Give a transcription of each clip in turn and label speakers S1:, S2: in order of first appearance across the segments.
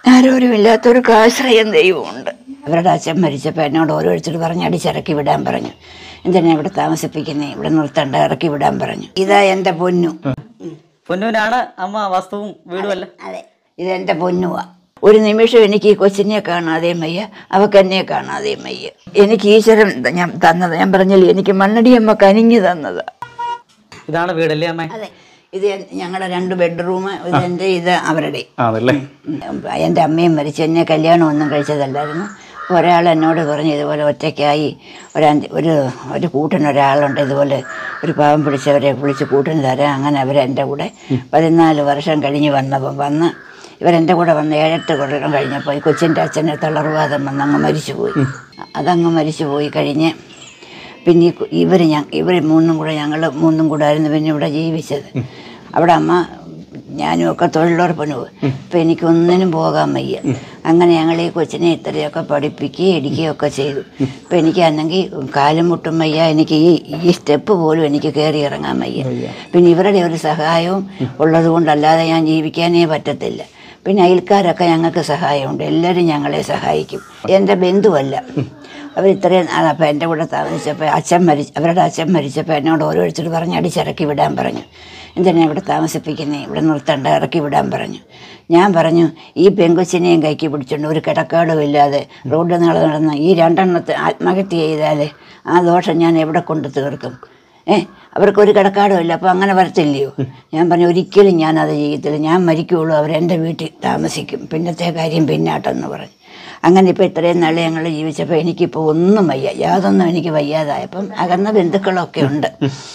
S1: ആരോരുമില്ലാത്തൊരു ആശ്രയം ദൈവമുണ്ട് അവരുടെ അച്ഛൻ മരിച്ചപ്പോൾ എന്നോട് ഓരോരുത്തർ പറഞ്ഞ് അടിച്ചിറക്കി വിടാൻ പറഞ്ഞു എന്തിനാ ഇവിടെ താമസിപ്പിക്കുന്നേ ഇവിടെ നിർത്തണ്ട ഇറക്കി വിടാൻ പറഞ്ഞു ഇതാ എൻ്റെ പൊന്നു
S2: പൊന്നുവിനാണ് അമ്മ വസ്തുവും വീടും എല്ലാം
S1: അതെ ഇതെൻ്റെ പൊന്നുവാ ഒരു നിമിഷം എനിക്ക് ഈ കൊച്ചിനെ കാണാതെയും വയ്യ അവക്ക് എന്നെ കാണാതെയും വയ്യ എനിക്ക് ഈശ്വരൻ ഞാൻ തന്നത് ഞാൻ പറഞ്ഞില്ലേ എനിക്ക് മണ്ണടിയമ്മ കനിഞ്ഞു തന്നത്
S2: ഇതാണ് വീടല്ലേ അമ്മേ
S1: അതെ ഇത് ഞങ്ങളുടെ രണ്ട് ബെഡ്റൂം ഇതെൻ്റെ ഇത് അവരുടെ
S2: അതല്ലേ
S1: എൻ്റെ അമ്മയും മരിച്ചു എന്നെ കല്യാണം ഒന്നും കഴിച്ചതല്ലായിരുന്നു ഒരാൾ എന്നോട് പറഞ്ഞു ഇതുപോലെ ഒറ്റയ്ക്കായി ഒരു അഞ്ച് ഒരു ഒരു കൂട്ടിന് ഒരാളുണ്ട് ഇതുപോലെ ഒരു പാവം പിടിച്ചവരെ വിളിച്ച് കൂട്ടിന് തരാം അങ്ങനെ അവരെൻ്റെ കൂടെ പതിനാല് വർഷം കഴിഞ്ഞ് വന്നപ്പം വന്ന് ഇവരെൻ്റെ കൂടെ വന്ന് ഏഴെട്ട് കൊല്ലം കഴിഞ്ഞപ്പോൾ ഈ കൊച്ചിൻ്റെ അച്ഛന് തളർവാദം വന്ന് അങ്ങ് മരിച്ചുപോയി അതങ്ങ് മരിച്ചുപോയി കഴിഞ്ഞ് പിന്നെ ഈ കു- ഇവർ ഞാൻ ഇവർ മൂന്നും കൂടെ ഞങ്ങൾ മൂന്നും കൂടെ ആയിരുന്നു പിന്നെ ഇവിടെ ജീവിച്ചത് അവിടെ അമ്മ ഞാനും ഒക്കെ തൊഴിലുറപ്പിന് പോയി ഇപ്പം എനിക്കൊന്നിനും പോകാൻ വയ്യ അങ്ങനെ ഞങ്ങൾ ഈ കൊച്ചിനെ ഇത്രയൊക്കെ പഠിപ്പിക്കുകയും ഇടിക്കുകയൊക്കെ ചെയ്തു ഇപ്പം എനിക്കാണെങ്കിൽ കാലും മുട്ടും വയ്യ എനിക്ക് ഈ ഈ സ്റ്റെപ്പ് പോലും എനിക്ക് കയറി ഇറങ്ങാൻ വയ്യ പിന്നെ ഇവരുടെ ഒരു സഹായവും ഉള്ളത് കൊണ്ടല്ലാതെ ഞാൻ ജീവിക്കാനേ പറ്റത്തില്ല പിന്നെ അയൽക്കാരൊക്കെ ഞങ്ങൾക്ക് സഹായമുണ്ട് എല്ലാവരും ഞങ്ങളെ സഹായിക്കും എൻ്റെ ബന്ധുവല്ല അവർ ഇത്രയും നാൾ അപ്പം എൻ്റെ കൂടെ താമസിച്ചപ്പോൾ അച്ഛൻ മരിച്ച് അവരുടെ അച്ഛൻ മരിച്ചപ്പോൾ എന്നോട് ഓരോരുത്തർ പറഞ്ഞ് അടിച്ചിറക്കി വിടാൻ പറഞ്ഞു എന്തിനാ ഇവിടെ താമസിപ്പിക്കുന്നേ ഇവിടെ നിർത്തണ്ട ഇറക്കി വിടാൻ പറഞ്ഞു ഞാൻ പറഞ്ഞു ഈ പെങ്കൊച്ചിനെയും കൈക്ക് പിടിച്ചുകൊണ്ട് ഒരു കിടക്കാടും ഇല്ലാതെ റോഡ് നീളെ നടന്ന് ഈ രണ്ടെണ്ണത്തെ ആത്മഹത്യ ചെയ്താൽ ആ ദോഷം ഞാൻ എവിടെ കൊണ്ട് തീർക്കും ഏ അവർക്കൊരു കിടക്കാടും ഇല്ല അപ്പോൾ അങ്ങനെ വരത്തില്ലയോ ഞാൻ പറഞ്ഞു ഒരിക്കലും ഞാൻ അത് ചെയ്യത്തില്ല ഞാൻ മരിക്കുകയുള്ളൂ അവരെൻ്റെ വീട്ടിൽ താമസിക്കും പിന്നത്തെ കാര്യം പിന്നാട്ടെന്ന് പറഞ്ഞു അങ്ങനെ ഇപ്പോൾ ഇത്രയും നാൾ ഞങ്ങൾ ജീവിച്ചപ്പോൾ എനിക്കിപ്പോൾ ഒന്നും വയ്യ യാതൊന്നും എനിക്ക് വയ്യാതായപ്പം അകന്ന ബന്ധുക്കളൊക്കെ ഉണ്ട്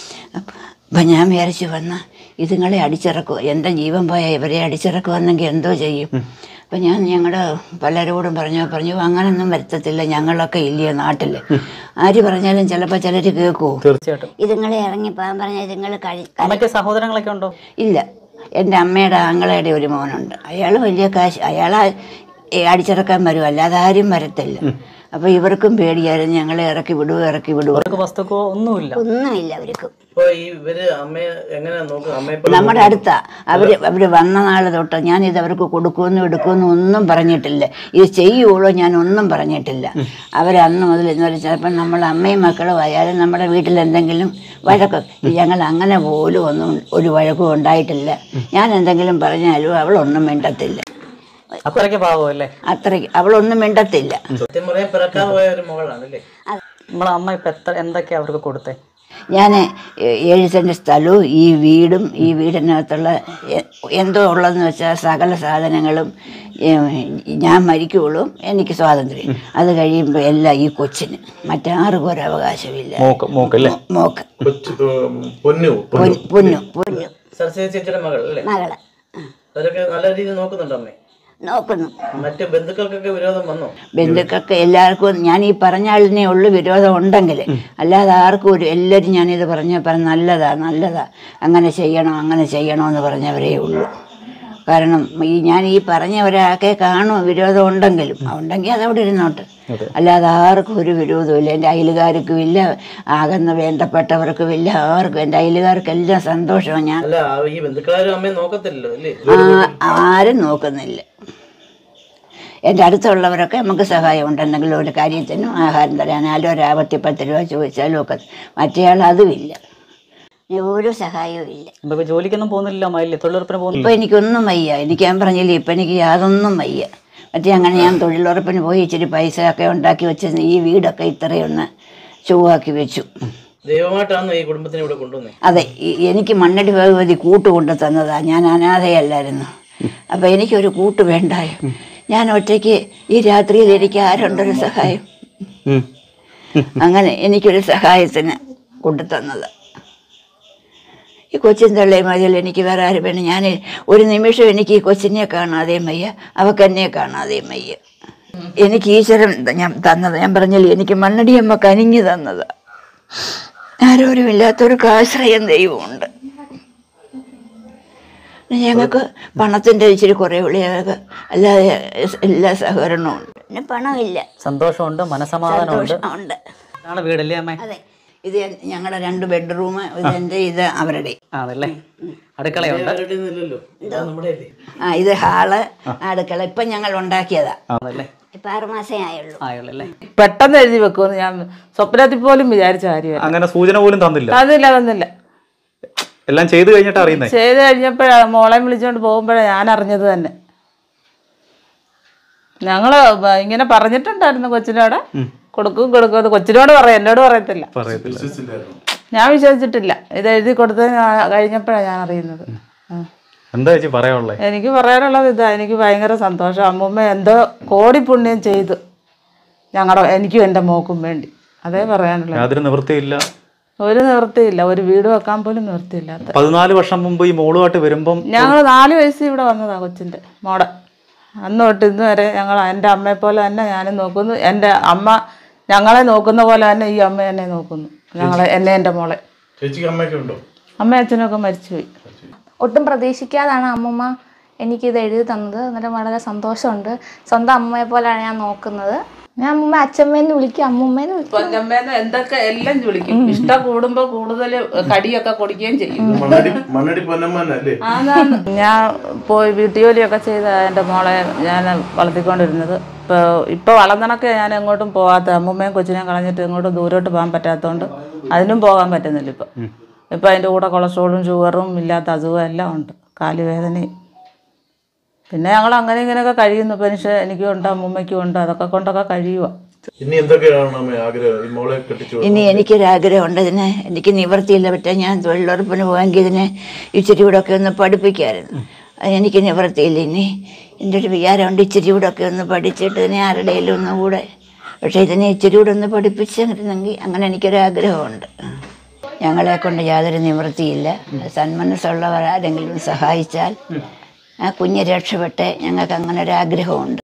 S1: അപ്പം ഞാൻ വിചാരിച്ചു വന്ന ഇതുങ്ങളെ അടിച്ചിറക്കുക എൻ്റെ ജീവൻ പോയാൽ ഇവരെ അടിച്ചിറക്കുവാണെങ്കിൽ എന്തോ ചെയ്യും അപ്പം ഞാൻ ഞങ്ങളുടെ പലരോടും പറഞ്ഞു പറഞ്ഞു അങ്ങനൊന്നും വരുത്തത്തില്ല ഞങ്ങളൊക്കെ ഇല്ലയോ നാട്ടിൽ ആര് പറഞ്ഞാലും ചിലപ്പോൾ ചിലർ കേൾക്കുമോ
S2: തീർച്ചയായിട്ടും
S1: ഇതുങ്ങളെ ഇറങ്ങിപ്പോകാൻ പറഞ്ഞാൽ ഇതുങ്ങൾ കഴി
S2: അമ്മയ്ക്ക് സഹോദരങ്ങളൊക്കെ ഉണ്ടോ
S1: ഇല്ല എൻ്റെ അമ്മയുടെ ആങ്ങളയുടെ ഒരു മോനുണ്ട് അയാൾ വലിയ കാശ് അയാൾ അടിച്ചിറക്കാൻ വരും അല്ലാതെ ആരും വരത്തില്ല അപ്പോൾ ഇവർക്കും പേടിയായിരുന്നു ഞങ്ങളെ ഇറക്കി വിടുവോ ഇറക്കി വിടുവോ
S2: അവർക്ക് വസ്തുക്കോ ഒന്നുമില്ല
S1: ഒന്നുമില്ല അവർക്കും
S3: ഇപ്പൊ ഈ ഇവര് അമ്മയെ എങ്ങനെയാ നോക്കുക അമ്മയെ ഇപ്പൊ
S1: നമ്മുടെ അടുത്താ അവർ അവർ വന്ന നാൾ തൊട്ട് ഞാൻ ഇത് അവർക്ക് കൊടുക്കുമെന്നും എടുക്കുമെന്നും ഒന്നും പറഞ്ഞിട്ടില്ല ഇത് ചെയ്യുള്ളൂ ഞാൻ ഒന്നും പറഞ്ഞിട്ടില്ല അവർ അന്ന് മുതൽ ഇന്ന് വരെ ചിലപ്പോൾ നമ്മൾ അമ്മയും മക്കളും ആയാലും നമ്മുടെ വീട്ടിൽ എന്തെങ്കിലും വഴക്ക് ഞങ്ങൾ അങ്ങനെ പോലും ഒന്നും ഒരു വഴക്കും ഉണ്ടായിട്ടില്ല ഞാൻ എന്തെങ്കിലും പറഞ്ഞാലും അവളൊന്നും മിണ്ടത്തില്ല
S2: അത്രയ്ക്ക് പാവം അല്ലേ
S1: അത്രയ്ക്ക് അവളൊന്നും മിണ്ടത്തില്ല
S3: സത്യം പറയാൻ പിറക്കാതെ പോയ ഒരു മകളാണ് അല്ലേ
S2: നമ്മളെ അമ്മ ഇപ്പൊ എത്ര എന്തൊക്കെയാ അവർക്ക് കൊടുത്തേ
S1: ഞാൻ ഏഴ് സെൻറ്റ് സ്ഥലവും ഈ വീടും ഈ വീടിനകത്തുള്ള എ- എന്തോ ഉള്ളതെന്ന് വെച്ചാൽ സകല സാധനങ്ങളും ഏ, ഞാൻ മരിക്കുള്ളൂ എനിക്ക് സ്വാതന്ത്ര്യം അത് കഴിയുമ്പോൾ എല്ലാം ഈ കൊച്ചിന് മറ്റാർക്കും ഒരു അവകാശമില്ല
S2: മോക്ക് മോക്കല്ലേ
S1: മോക്ക്
S3: കൊച്ചു പൊന്നു
S1: പൊന്നു പൊന്നു പൊന്നു
S3: സരസ്വതി ചേച്ചിയുടെ മകൾ അല്ലേ
S1: മകള്
S3: അവരൊക്കെ നല്ല രീതിയിൽ നോക്കുന്നുണ്ട് അമ്മേ
S1: നോക്കുന്നു
S3: മറ്റ് ബന്ധുക്കൾക്കൊക്കെ വിരോധം വന്നോ
S1: ബന്ധുക്കൾക്ക് എല്ലാവർക്കും ഞാൻ ഈ പറഞ്ഞ ആളിനെ ഉള്ളു വിരോധം ഉണ്ടെങ്കിൽ അല്ലാതെ ആർക്കും ഒരു എല്ലാവരും ഞാനിത് പറഞ്ഞപ്പോൾ നല്ലതാ നല്ലതാ അങ്ങനെ ചെയ്യണം അങ്ങനെ ചെയ്യണമെന്ന് പറഞ്ഞവരേ ഉള്ളൂ കാരണം ഈ ഞാൻ ഈ പറഞ്ഞ ഒരാൾക്കെ കാണും വിരോധം ഉണ്ടെങ്കിലും ഉണ്ടെങ്കിൽ അതവിടെ ഇരുന്നോട്ട് അല്ലാതെ ആർക്കും ഒരു വിരോധമില്ല എൻ്റെ അയലുകാർക്കും ഇല്ല ആകുന്ന വേണ്ടപ്പെട്ടവർക്കും ഇല്ല ആർക്കും എൻ്റെ അയലുകാർക്കെല്ലാം സന്തോഷമാണ് ഞാൻ
S3: അല്ല ആ ഈ ബന്ധുക്കളാരും അമ്മയെ നോക്കത്തില്ലല്ലോ അല്ലേ
S1: ആ- ആരും നോക്കുന്നില്ല എൻ്റെ അടുത്തുള്ളവരൊക്കെ നമുക്ക് സഹായമുണ്ട് എന്തെങ്കിലും ഒരു കാര്യത്തിനും ആഹാരം തരാനാലും ഒരു ആപത്തി പത്ത് രൂപ ചോദിച്ചാലും ഒക്കെ മറ്റേയാൾ അതുമില്ല ഇനി ഒരു സഹായവും ഇല്ല
S2: ഇപ്പൊ ഇപ്പൊ ജോലിക്കൊന്നും പോകുന്നില്ല അമ്മയില്ലേ തൊഴിലുറപ്പിന് പോകുന്നു
S1: ഇപ്പം എനിക്കൊന്നും വയ്യ എനിക്ക് ഞാൻ പറഞ്ഞില്ലേ ഇപ്പം എനിക്ക് യാതൊന്നും വയ്യ മറ്റേ അങ്ങനെ ഞാൻ തൊഴിലുറപ്പിന് പോയി ഇച്ചിരി പൈസ ഒക്കെ ഉണ്ടാക്കി വെച്ച് ഈ വീടൊക്കെ ഇത്രയൊന്ന് ചൊവ്വാക്കി വെച്ചു
S3: ദൈവമായിട്ടാണ് ഈ കുടുംബത്തിനെ ഇവിടെ കൊണ്ടുവന്നത്
S1: അതെ ഈ- എനിക്ക് മണ്ണടി ഭഗവതി കൂട്ട് കൊണ്ടു തന്നതാ ഞാൻ അനാഥയല്ലായിരുന്നു അപ്പം എനിക്കൊരു കൂട്ട് വേണ്ടായോ ഞാൻ ഒറ്റയ്ക്ക് ഈ രാത്രിയിൽ എനിക്ക് ആരുണ്ടൊരു സഹായം അങ്ങനെ എനിക്കൊരു സഹായത്തിന് കൊണ്ടു തന്നത് ഈ കൊച്ചിൻ തള്ളയും മതിൽ എനിക്ക് വേറെ ആരും വേണം ഞാൻ ഒരു നിമിഷം എനിക്ക് ഈ കൊച്ചിനെ കാണാതെയും വയ്യ അവക്ക് എന്നെ കാണാതെയും വയ്യ എനിക്ക് ഈശ്വരൻ ഞാൻ തന്നത് ഞാൻ പറഞ്ഞില്ലേ എനിക്ക് മണ്ണടിയമ്മ കനിഞ്ഞു തന്നത് ആരോരുമില്ലാത്തൊരു ആശ്രയം ദൈവമുണ്ട് ഞങ്ങൾക്ക് പണത്തിൻ്റെ ഇച്ചിരി കുറേ വിളിയൊക്കെ അല്ലാതെ എല്ലാ സഹകരണവും ഉണ്ട് പിന്നെ പണമില്ല
S2: സന്തോഷമുണ്ട് മനസമാധാനമുണ്ട്
S1: ഉണ്ട്
S2: ഇതാണ് വീടല്ലേ അമ്മേ
S1: അതെ ഇത് ഞങ്ങളുടെ രണ്ട് ബെഡ്റൂം ഇത് എൻ്റെ ഇത് അവരുടെ
S2: ആണല്ലേ അടുക്കളയുണ്ട്
S3: ആരുടെ ഇല്ലല്ലോ ഇതാ നമ്മുടെ അല്ലേ
S1: ആ ഇത് ഹാള് അടുക്കള ഇപ്പം ഞങ്ങൾ ഉണ്ടാക്കിയതാ
S2: ആണല്ലേ
S1: ഇപ്പം ആറ് മാസമേ ആയുള്ളൂ
S2: ആയുള്ളല്ലേ
S4: പെട്ടെന്ന് എഴുതി വെക്കുമെന്ന് ഞാൻ സ്വപ്നത്തിൽ പോലും വിചാരിച്ച കാര്യമല്ല
S5: അങ്ങനെ സൂചന പോലും തന്നില്ല
S4: തന്നില്ല തന്നില്ല
S5: എല്ലാം ചെയ്തു കഴിഞ്ഞിട്ട് അറിയുന്നേ
S4: ചെയ്ത് കഴിഞ്ഞപ്പോഴാ മോളെ വിളിച്ചോണ്ട് പോകുമ്പോഴാണ് ഞാൻ അറിഞ്ഞത് തന്നെ ഞങ്ങള് ബ- ഇങ്ങനെ പറഞ്ഞിട്ടുണ്ടായിരുന്നു കൊച്ചിനോട് കൊടുക്കും കൊടുക്കും അത് കൊച്ചിനോട് പറയാം എന്നോട് പറയത്തില്ല
S5: പറയത്തില്ല
S4: ഞാൻ വിശ്വസിച്ചിട്ടില്ല ഇത് എഴുതി കൊടുത്തത് കഴിഞ്ഞപ്പോഴാണ് ഞാൻ അറിയുന്നത് ആ.
S5: എന്താ ചേച്ചി പറയാനുള്ളത്
S4: എനിക്ക് പറയാനുള്ളത് ഇതാ എനിക്ക് ഭയങ്കര സന്തോഷം അമ്മൂമ്മ എന്തോ കോടി പുണ്യം ചെയ്തു ഞങ്ങളുടെ എനിക്കും എൻ്റെ മോക്കും വേണ്ടി അതേ പറയാനുള്ളത്
S5: യാതൊരു നിവൃത്തിയില്ല
S4: ഒരു നിവൃത്തിയില്ല ഒരു വീട് വെക്കാൻ പോലും നിവൃത്തിയില്ലാത്ത
S5: പതിനാല് വർഷം മുമ്പ് ഈ മോളുമായിട്ട് വരുമ്പം
S4: ഞങ്ങൾ നാല് വയസ്സിൽ ഇവിടെ വന്നതാ കൊച്ചിൻ്റെ മോടെ അന്ന് തൊട്ട് ഇന്ന് വരെ ഞങ്ങൾ എൻ്റെ അമ്മയെ പോലെ തന്നെ ഞാനും നോക്കുന്നു എൻ്റെ അമ്മ ഞങ്ങളെ നോക്കുന്ന പോലെ തന്നെ ഈ അമ്മ എന്നെ നോക്കുന്നു ഞങ്ങളെ എന്നെ എൻ്റെ മോളെ
S3: ചേച്ചിക്ക് അമ്മയൊക്കെ ഉണ്ടോ
S4: അമ്മ അച്ഛനൊക്കെ മരിച്ചുപോയി
S6: ഒട്ടും പ്രതീക്ഷിക്കാതാണ് അമ്മൂമ്മ എനിക്കിത് എഴുതി തന്നത് എന്നിട്ട് വളരെ സന്തോഷമുണ്ട് സ്വന്തം അമ്മയെ പോലെയാണ് ഞാൻ നോക്കുന്നത് ഞാൻ അമ്മൂമ്മ അച്ഛമ്മേന്ന് വിളിക്കും അമ്മൂമ്മേന്ന് വിളിക്കും
S4: പൊന്നമ്മേന്ന് എന്തൊക്കെ എല്ലാം വിളിക്കും ഇഷ്ടം കൂടുമ്പോൾ കൂടുതൽ കടിയൊക്കെ കൊടുക്കുകയും ചെയ്യും
S7: മണ്ണടി മണ്ണടി പൊന്നമ്മന്നല്ലേ
S4: ആന്നാന്ന്. ഞാൻ പോയി വീട്ടു ജോലിയൊക്കെ ചെയ്ത എൻ്റെ മോളെ ഞാൻ വളർത്തിക്കൊണ്ടിരുന്നത് ഇപ്പോൾ ഇപ്പോൾ വളർന്നണക്ക് ഞാൻ എങ്ങോട്ടും പോകാത്ത അമ്മൂമ്മയും കൊച്ചിനെയും കളഞ്ഞിട്ട് എങ്ങോട്ടും ദൂരോട്ട് പോകാൻ പറ്റാത്തതുകൊണ്ട് അതിനും പോകാൻ പറ്റുന്നില്ല ഇപ്പം ഇപ്പം അതിൻ്റെ കൂടെ കൊളസ്ട്രോളും ഷുഗറും ഇല്ലാത്ത അസുഖം എല്ലാം ഉണ്ട് കാലുവേദനയും പിന്നെ ഞങ്ങൾ അങ്ങനെ ഇങ്ങനെയൊക്കെ കഴിയുന്നു പെൻഷൻ എനിക്കും ഉണ്ട് അമ്മൂമ്മയ്ക്കും ഉണ്ട് അതൊക്കെ കൊണ്ടൊക്കെ കഴിയുക
S7: ഇനി എന്തൊക്കെയാണ് അമ്മ ആഗ്രഹം ഈ മോളെ കെട്ടിച്ചു
S1: ഇനി എനിക്കൊരാഗ്രഹമുണ്ട് ഇതിന് എനിക്ക് നിവൃത്തിയില്ല പറ്റാ ഞാൻ തൊഴിലുറപ്പിന് പോയെങ്കിൽ ഇതിനെ ഇച്ചിരി കൂടെ ഒക്കെ ഒന്ന് പഠിപ്പിക്കാമായിരുന്നു അത് എനിക്ക് നിവൃത്തിയില്ല ഇനി എൻ്റെ ഒരു വിചാരമുണ്ട് ഇച്ചിരി കൂടെ ഒക്കെ ഒന്ന് പഠിച്ചിട്ട് ഇതിനെ ആരുടെയും ഒന്നുകൂടെ പക്ഷേ ഇതിനെ ഇച്ചിരി കൂടെ ഒന്ന് പഠിപ്പിച്ചിരുന്നെങ്കിൽ അങ്ങനെ എനിക്കൊരാഗ്രഹമുണ്ട് ഞങ്ങളെ കൊണ്ട് യാതൊരു നിവൃത്തിയില്ല സന്മനസ്സുള്ളവർ ആരെങ്കിലും സഹായിച്ചാൽ ആ കുഞ്ഞ് രക്ഷപ്പെട്ട് ഞങ്ങൾക്ക് അങ്ങനെ ഒരു ആഗ്രഹമുണ്ട്